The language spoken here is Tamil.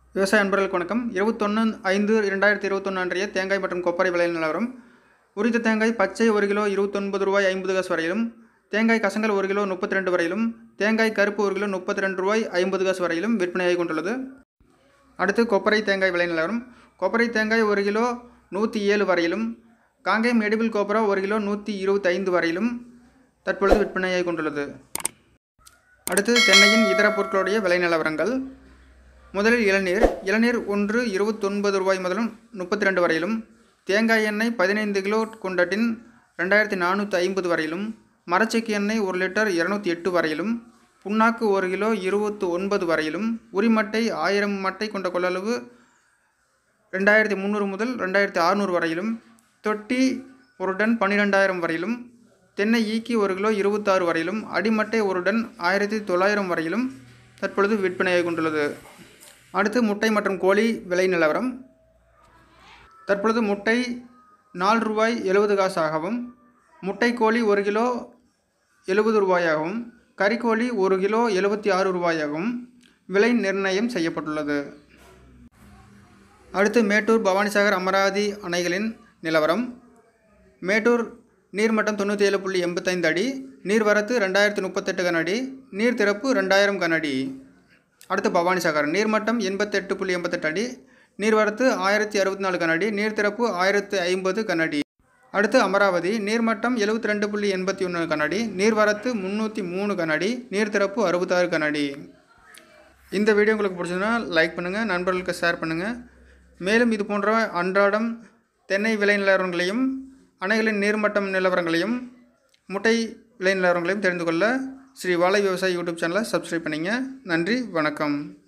விவசாய அன்பர்களுக்கு வணக்கம் இருபத்தொன்று ஐந்து இரண்டாயிரத்தி இருபத்தொன்று அன்றைய தேங்காய் மற்றும் கொப்பரை விலை நிலவரம் உரித்த தேங்காய் பச்சை ஒரு கிலோ இருபத்தொன்பது ரூபாய் ஐம்பது காசு வரையிலும் தேங்காய் கசங்கல் ஒரு கிலோ முப்பத்தி ரெண்டு வரையிலும் தேங்காய் கருப்பு ஒரு கிலோ முப்பத்தி ரெண்டு ரூபாய் ஐம்பது காசு வரையிலும் விற்பனையாகி கொண்டுள்ளது அடுத்து கொப்பரை தேங்காய் விலை நிலவரம் கொப்பரை தேங்காய் ஒரு கிலோ நூற்றி ஏழு வரையிலும் காங்கேயம் எடிபிள் கோப்பரா ஒரு கிலோ நூற்றி இருபத்தைந்து வரையிலும் தற்பொழுது விற்பனையாகி கொண்டுள்ளது அடுத்து தென்னையின் இதர பொருட்களுடைய விலை நிலவரங்கள் முதலில் இளநீர் இளநீர் ஒன்று இருபத்தொன்பது ரூபாய் முதலும் முப்பத்தி ரெண்டு வரையிலும் தேங்காய் எண்ணெய் பதினைந்து கிலோ கொண்ட டின் ரெண்டாயிரத்தி நானூற்றி ஐம்பது வரையிலும் மரச்செக்கு எண்ணெய் ஒரு லிட்டர் இரநூத்தி எட்டு வரையிலும் புண்ணாக்கு ஒரு கிலோ இருபத்து ஒன்பது வரையிலும் உரிமட்டை ஆயிரம் மட்டை கொண்ட கொள்ளளவு ரெண்டாயிரத்தி முந்நூறு முதல் ரெண்டாயிரத்தி அறுநூறு வரையிலும் தொட்டி ஒரு டன் பன்னிரெண்டாயிரம் வரையிலும் தென்னை ஈக்கி ஒரு கிலோ இருபத்தாறு வரையிலும் அடிமட்டை ஒரு டன் ஆயிரத்தி தொள்ளாயிரம் வரையிலும் தற்பொழுது விற்பனையாகி கொண்டுள்ளது அடுத்து முட்டை மற்றும் கோழி விலை நிலவரம் தற்பொழுது முட்டை நாலு ரூபாய் எழுபது காசாகவும் முட்டை கோழி ஒரு கிலோ எழுபது ரூபாயாகவும் கறிக்கோழி ஒரு கிலோ எழுபத்தி ஆறு ரூபாயாகவும் விலை நிர்ணயம் செய்யப்பட்டுள்ளது அடுத்து மேட்டூர் பவானிசாகர் அமராவதி அணைகளின் நிலவரம் மேட்டூர் நீர்மட்டம் தொண்ணூற்றி ஏழு புள்ளி எண்பத்தைந்து அடி நீர்வரத்து ரெண்டாயிரத்து முப்பத்தெட்டு கனஅடி நீர் திறப்பு ரெண்டாயிரம் கனஅடி அடுத்து பவானிசாகர் நீர்மட்டம் எண்பத்தெட்டு புள்ளி எண்பத்தெட்டு அடி நீர்வரத்து ஆயிரத்தி அறுபத்தி நாலு கனஅடி நீர் திறப்பு ஆயிரத்து ஐம்பது கனஅடி அடுத்து அமராவதி நீர்மட்டம் எழுபத்தி ரெண்டு புள்ளி எண்பத்தி ஒன்று கனஅடி நீர்வரத்து முந்நூற்றி மூணு கனஅடி நீர் திறப்பு அறுபத்தாறு கனஅடி இந்த வீடியோ உங்களுக்கு பிடிச்சதுன்னா லைக் பண்ணுங்கள் நண்பர்களுக்கு ஷேர் பண்ணுங்கள் மேலும் இது போன்ற அன்றாடம் தென்னை விலை நிலவரங்களையும் அணைகளின் நீர்மட்டம் நிலவரங்களையும் முட்டை விலை நிலவரங்களையும் தெரிந்து கொள்ள ஸ்ரீ வாழை விவசாயி யூடியூப் சேனலை சப்ஸ்கிரைப் பண்ணிங்க நன்றி வணக்கம்